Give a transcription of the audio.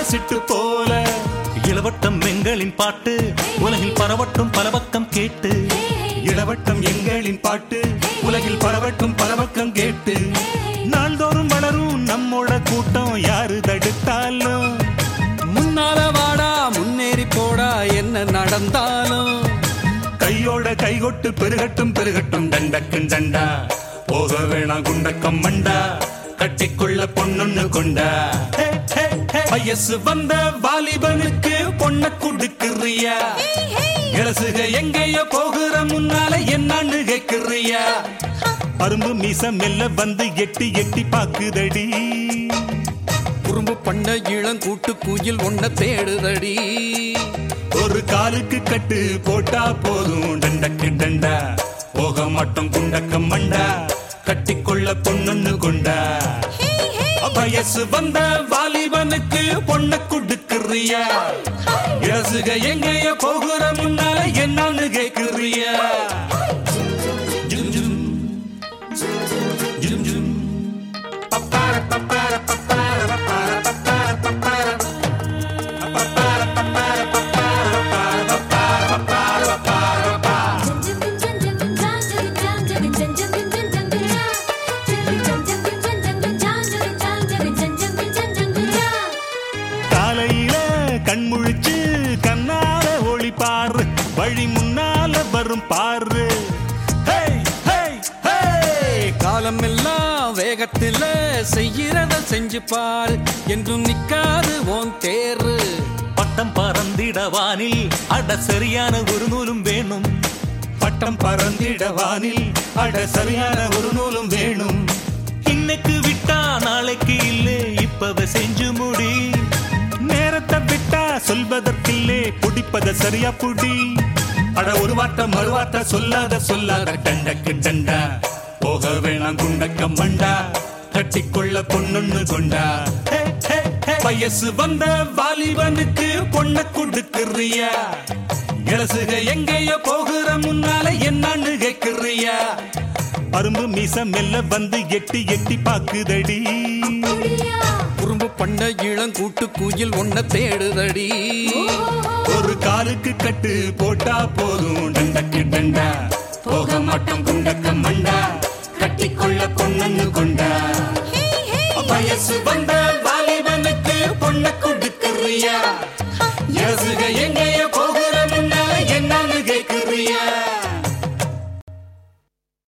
சிட்டு போல இளவட்டம் எங்களின் பாட்டு உலகில் பரவட்டும் பல பக்கம் கேட்டு இளவட்டம் எங்களின் பாட்டு உலகில் பரவட்டும் பரவக்கம் கேட்டு நாள்தோறும் வளரும் நம்மோட கூட்டம் யாரு தடுத்தாலும் முன்னால வாடா முன்னேறி போடா என்ன நடந்தாலும் கையோட கைகொட்டு பெருகட்டும் பெருகட்டும் தண்டக்கும் தண்டா போக வேணாம் குண்டக்கம் மண்டா கட்டிக்கொள்ள பொண்ணுன்னு கொண்டா ஹே, ஹே, ஹே. வயசு வந்த வாலிபனுக்கு பொண்ண குடுக்குறியா இளசுக எங்கேயோ போகிற முன்னால என்னன்னு கேக்குறியா அரும்பு மீச மெல்ல வந்து எட்டி எட்டி பாக்குதடி குறும்பு பண்ண இளங்கூட்டு குயில் ஒன்ன தேடுதடி ஒரு காலுக்கு கட்டு போட்டா போதும் டண்டக்கு டண்டா போக மாட்டோம் குண்டக்கம் மண்டா கட்டிக்கொள்ள பொண்ணுன்னு கொண்டா வயசு வந்த வாலிபனுக்கு பொண்ண குடுக்குறியா இளசுக எங்கேயோ போகிற முன்னால என்னன்னு கேக்குறியா ஜும் ஜும். ஜும் ஜும். பப்பார பப்பார பப்பார பப்பார பப்பார பப்பார பப்பார பப்பார பப்பார பப்பார பப்பார பப்பார பப்பார காலையில கண்முழிச்சு கண்ணால ஒளி பாரு வழி முன்னால வரும் பாரு ஹே, ஹே, ஹே. காலம் எல்லாம் வேகத்துல செய்யறத செஞ்சு பாரு என்றும் நிக்காது உன் தேர்வு பட்டம் பறந்திட வானில் அட சரியான ஒரு நூலும் வேணும் பட்டம் பறந்திட வானில் அட சரியான ஒரு நூலும் வேணும் இன்னைக்கு விட்டா நாளைக்கு இல்லை இப்பவே செஞ்சு முடி நேரத்தை விட்டா சொல்வதற்கில்லே புடிப்பத சரியா புடி அட ஒரு வார்த்தை மறுவார்த்தை சொல்லாத சொல்லாத டண்டக்கு டண்டா போக வேணாம் குண்டக்கம் மண்டா கட்டிக்கொள்ள பொண்ணுன்னு கொண்டா ஹே, ஹே, ஹே. வயசு வந்த வாலிபனுக்கு பொண்ண கொடுக்குறியா இளசுக எங்கேயோ போகிற முன்னால என்னன்னு கேக்குறியா அரும்பு மீச மெல்ல வந்து எட்டி எட்டி பாக்குதடி குறும்பு பண்ண இளங்கூட்டு குயில் ஒன்ன தேடுதடி ஒரு காலுக்கு கட்டு போட்டா போதும் டண்டக்கு டண்டா போக மாட்டோம் குண்டக்க மண்டா கட்டிக்கொள்ள பொண்ணுன்னு கொண்டா வயசு வந்த